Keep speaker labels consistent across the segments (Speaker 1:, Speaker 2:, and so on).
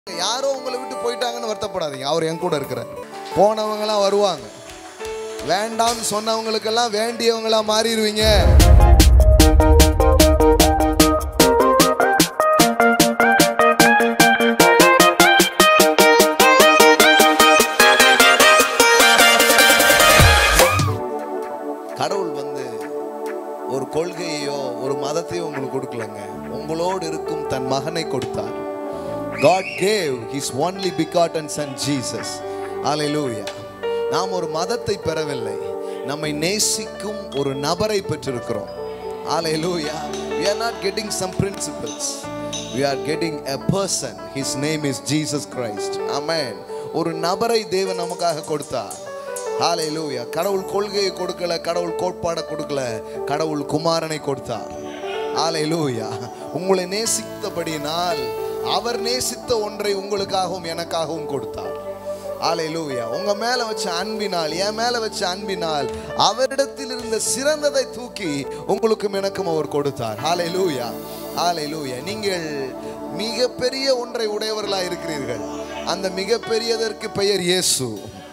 Speaker 1: யாரோ உங்களை விட்டு போயிட்டாங்கன்னு வருத்தப்படாதீங்க அவர் என் கூட இருக்கிறார் போனவங்கலாம் வருவாங்க வேண்டாம்னு சொன்னவங்களுக்கெல்லாம் வேண்டியவங்களா மாறிடுவீங்க கடவுள் வந்து ஒரு கொள்கையோ ஒரு மதத்தையோ உங்களுக்கு கொடுக்கலங்க உங்களோடு இருக்கும் தன் மகனை கொடுத்தார் God gave his only begotten son Jesus. Hallelujah. நாம் ஒரு மதத்தை பெறவில்லை நம்மை நேசிக்கும் ஒரு நபரை பெற்றிருக்கிறோம் Hallelujah. We are not getting some principles. We are getting a person. His name is Jesus Christ. Amen. ஒரு நபரை தேவன் நமக்காக கொடுத்தார் ஹalleluya கடவுள் கொள்கையை கொடுக்கல கடவுள் கோட்பாடை கொடுக்கல கடவுள் குமாரனை கொடுத்தார் ஹalleluya உங்களை நேசித்தபடியினால் அவர் நேசித்த ஒன்றை உங்களுக்காகவும் எனக்காகவும் கொடுத்தார் ஹalleluya உங்க மேல வச்ச அன்பினால் என் மேல வச்ச அன்பினால் அவரிடத்தில் இருந்த சிறந்ததை தூக்கி உங்களுக்கும் எனக்கும் அவர் கொடுத்தார் ஹalleluya ஹalleluya நீங்கள் மிகப்பெரிய ஒன்றை உடையவர்களாக இருக்கிறீர்கள் அந்த மிகப்பெரியதற்கு பெயர் இயேசு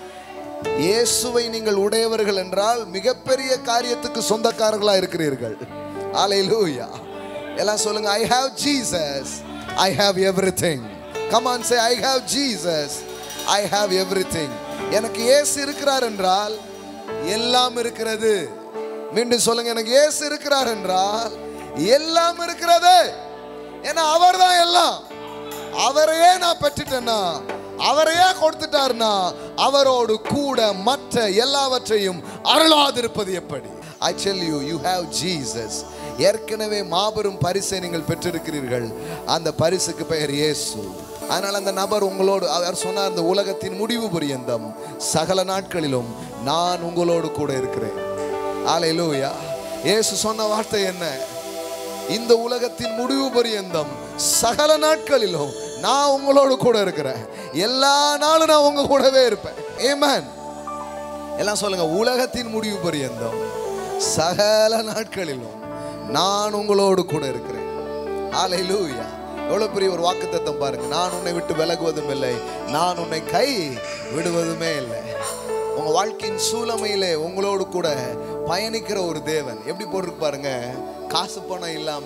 Speaker 1: இயேசுவை நீங்கள் உடையவர்கள் என்றால் மிகப்பெரிய காரியத்துக்கு சொந்தக்காரர்களா இருக்கிறீர்கள் ஹalleluya எல்லாம் சொல்லுங்க I have Jesus I have everything come on say I have Jesus I have everything எனக்கு இயேசு இருக்கிறார் என்றால் எல்லாம் இருக்கிறது மீண்டும் சொல்லுங்க எனக்கு இயேசு இருக்கிறார் என்றால் எல்லாம் இருக்கிறது ஏன்னா அவர்தான் எல்லாம் அவரையே நான் பெற்றுட்டேன்னா அவரையே கொடுத்துட்டார்னா அவரோடு கூட மற்ற எல்லாவற்றையும் அருளாதிருப்பது எப்படி I tell you you have Jesus ஏற்கனவே மாபெரும் பரிசை நீங்கள் பெற்றிருக்கிறீர்கள் அந்த பரிசுக்கு பெயர் இயேசு அதனால் அந்த நபர் உங்களோடு அவர் சொன்னார் இந்த உலகத்தின் முடிவு பரியந்தம் சகல நாட்களிலும் நான் உங்களோடு கூட இருக்கிறேன் ஆலையிலூயா இயேசு சொன்ன வார்த்தை என்ன இந்த உலகத்தின் முடிவு பரியந்தம் சகல நாட்களிலும் நான் உங்களோடு கூட இருக்கிறேன் எல்லா நாளும் நான் உங்க கூடவே இருப்பேன் ஏமேன் எல்லாம் சொல்லுங்க உலகத்தின் முடிவு பரியந்தம் சகல நாட்களிலும் நான் உங்களோடு கூட இருக்கிறேன் ஹalleluya எவ்வளவு பெரிய ஒரு வாக்குத்தத்தம் பாருங்க நான் உன்னை விட்டு விலகுவதும் இல்லை நான் உன்னை கை விடுவதுமே இல்லை உங்க வாழ்க்கையின் சூழமையிலே உங்களோடு கூட பயணிக்கிற ஒரு தேவன் எப்படி போட்டிருக்கு பாருங்க காசு பணம் இல்லாம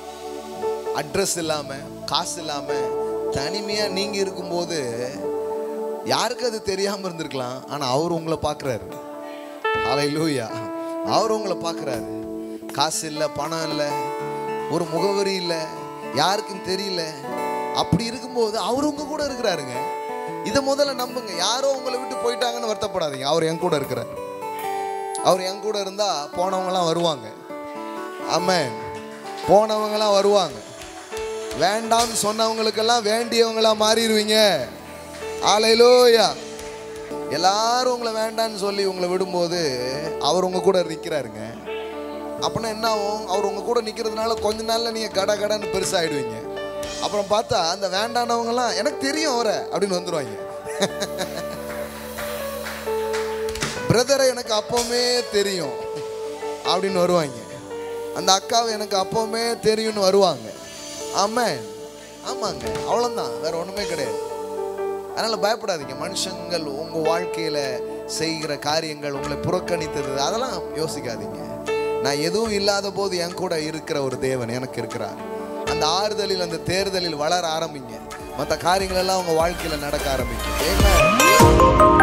Speaker 1: அட்ரஸ் இல்லாம காசு இல்லாம தனிமையா நீங்க இருக்கும்போது யாருக்கு அது தெரியாம இருந்திருக்கலாம் ஆனா அவர் உங்களை பார்க்குறாரு ஹalleluya அவர் உங்களை பார்க்குறாரு காசு இல்லை பணம் இல்லை ஒரு முகவரி இல்லை யாருக்கும் தெரியல அப்படி இருக்கும்போது அவர் உங்க கூட இருக்கிறாருங்க இதை முதல்ல நம்புங்க யாரோ உங்களை விட்டு போயிட்டாங்கன்னு வருத்தப்படாதீங்க அவர் என் கூட இருக்கிறார் அவர் என் கூட இருந்தா போனவங்கலாம் வருவாங்க ஆமென் போனவங்கலாம் வருவாங்க வேண்டாம்னு சொன்னவங்களுக்கெல்லாம் வேண்டியவங்களா மாறிடுவீங்க ஆலையிலோயா எல்லாரும் உங்களை வேண்டான்னு சொல்லி உங்களை விடும்போது அவர் உங்க கூட நிற்கிறாருங்க அப்படின்னா என்ன ஆகும் அவர் உங்க கூட நிற்கிறதுனால கொஞ்ச நாள்ல நீங்க கட கடன்னு பெருசாயிடுவீங்க அப்புறம் பார்த்தா அந்த வேண்டானவங்கலாம் எனக்கு தெரியும் அவரை அப்படின்னு வந்துடுவாங்க பிரதரை எனக்கு அப்பவுமே தெரியும் அப்படின்னு வருவாங்க அந்த அக்காவை எனக்கு அப்பவுமே தெரியும்னு வருவாங்க ஆமாம் ஆமாங்க அவ்வளோதான் வேற ஒன்றுமே கிடையாது அதனால் பயப்படாதீங்க மனுஷங்கள் உங்கள் வாழ்க்கையில் செய்கிற காரியங்கள் உங்களை புறக்கணித்தது அதெல்லாம் யோசிக்காதீங்க நான் எதுவும் இல்லாத போது என் கூட இருக்கிற ஒரு தேவன் எனக்கு இருக்கிறார் அந்த ஆறுதலில் அந்த தேர்தலில் வளர ஆரம்பிங்க மற்ற காரியங்கள் எல்லாம் உங்கள் வாழ்க்கையில் நடக்க ஆரம்பிக்கும் Amen.